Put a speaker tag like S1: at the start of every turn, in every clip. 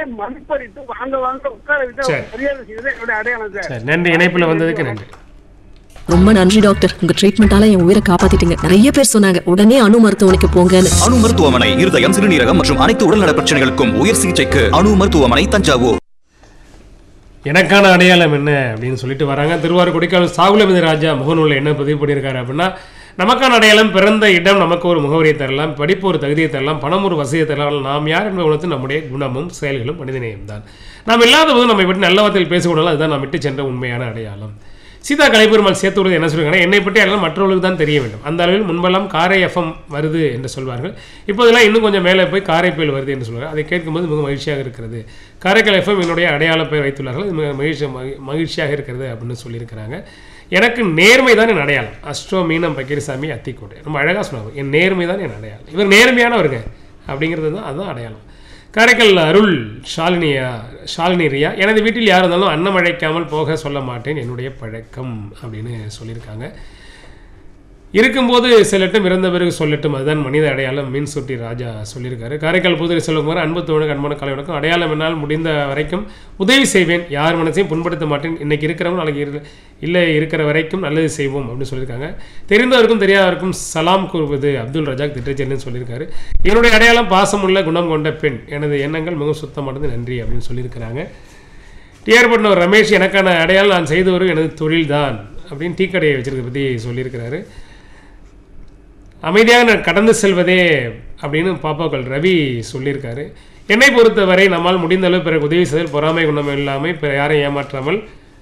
S1: அவர்களை மதிப்பளித்து வாங்க வாங்க உட்கார விட்டு
S2: சரி.
S1: மரியாதை செய்வது என்னுடைய அடையாளம் சார்
S2: சரி நன்றி இணைப்பில் வந்ததுக்கு நன்றி
S3: ரொம்ப நன்றி டாக்டர் உங்க ட்ரீட்மெண்டால என் உயிரை காப்பாத்திட்டீங்க நிறைய பேர் சொன்னாங்க உடனே அணு மருத்துவமனைக்கு போங்கன்னு
S4: அணு மருத்துவமனை இருதயம் சிறுநீரகம் மற்றும் அனைத்து உடல்நல பிரச்சனைகளுக்கும் உயர் சிகிச்சைக்கு அணு மருத்துவமனை தஞ்சாவூர்
S2: எனக்கான அடையாளம் என்ன அப்படின்னு சொல்லிட்டு வராங்க திருவாரூர் கொடிக்கால் சாகுலமிதி ராஜா முகநூலில் என்ன பதிவு பண்ணியிருக்காரு அப்படின்னா நமக்கான அடையாளம் பிறந்த இடம் நமக்கு ஒரு முகவரியை தரலாம் படிப்பு ஒரு தகுதியை தரலாம் பணம் ஒரு வசதியை தரலாம் நாம் யார் என்பதை உணர்த்து நம்முடைய குணமும் செயல்களும் மனிதநேயம் தான் நாம் இல்லாத போது நம்மை பற்றி நல்ல வார்த்தையில் பேசிக்கொள்ளலாம் அதுதான் நாம் விட்டு சென்ற உண்மையான அடையாளம் சீதா கலைபெருமாள் சேர்த்து விடுறது என்ன சொல்லுவாங்கன்னா என்னை பற்றி எல்லாம் மற்றவர்களுக்கு தான் தெரிய வேண்டும் அந்த அளவில் முன்பெல்லாம் காரை எஃப்எம் வருது என்று சொல்வார்கள் இப்போதெல்லாம் இன்னும் கொஞ்சம் மேலே போய் காரை புயல் வருது என்று சொல்வார்கள் அதை கேட்கும்போது மிக மகிழ்ச்சியாக இருக்கிறது காரைக்கால் எஃப்எம் என்னுடைய அடையாள பெயர் வைத்துள்ளார்கள் இது மிக மகிழ்ச்சி மகி- மகிழ்ச்சியாக இருக்கிறது அப்படின்னு சொல்லியிருக்கிறாங்க எனக்கு நேர்மை தான் என் அடையாளம் அஸ்ட்ரோ மீனம் பக்கீரசாமி அத்திக்கோட்டை ரொம்ப அழகாக சொன்னாங்க என் நேர்மை தான் என் அடையாளம் இவர் நேர்மையானவருங்க அப்படிங்கிறது தான் அதுதான் அடையாளம் காரைக்கால் அருள் ஷாலினியா ஷாலினி ரியா எனது வீட்டில் யார் இருந்தாலும் அன்னம் அழைக்காமல் போக சொல்ல மாட்டேன் என்னுடைய பழக்கம் அப்படின்னு சொல்லியிருக்காங்க இருக்கும்போது செல்லட்டும் இறந்த பிறகு சொல்லட்டும் அதுதான் மனித அடையாளம் மீன் சுட்டி ராஜா சொல்லியிருக்காரு காரைக்கால் புதுரை செல்வகுமார் அன்பு தோழனுக்கு அன்பான கலை வணக்கம் அடையாளம் என்னால் முடிந்த வரைக்கும் உதவி செய்வேன் யார் மனசையும் புண்படுத்த மாட்டேன் இன்னைக்கு இருக்கிறவங்க நாளைக்கு இரு இல்லை இருக்கிற வரைக்கும் நல்லது செய்வோம் அப்படின்னு சொல்லியிருக்காங்க தெரிந்தவருக்கும் தெரியாதவருக்கும் சலாம் கூறுவது அப்துல் ரஜாக் திட்டச்செல்லுன்னு சொல்லியிருக்காரு என்னுடைய அடையாளம் பாசமுள்ள குணம் கொண்ட பெண் எனது எண்ணங்கள் மிகவும் சுத்தமானது நன்றி அப்படின்னு சொல்லியிருக்கிறாங்க டிஆர் பட்னர் ரமேஷ் எனக்கான அடையாளம் நான் செய்து வரும் எனது தொழில்தான் அப்படின்னு டீ கடையை வச்சிருக்க பற்றி சொல்லியிருக்கிறாரு அமைதியாக நான் கடந்து செல்வதே அப்படின்னு பாப்பாக்கள் ரவி சொல்லியிருக்காரு என்னை பொறுத்தவரை நம்மால் முடிந்த அளவு பிறகு உதவி செய்தல் பொறாமை குணம் இல்லாமல் பிற யாரையும் ஏமாற்றாமல்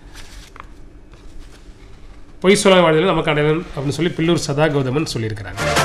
S2: பொய் சொல்ல வாழ்தல் நமக்கு அடையாளம் அப்படின்னு சொல்லி பில்லூர் சதா கௌதமன் சொல்லியிருக்கிறாங்க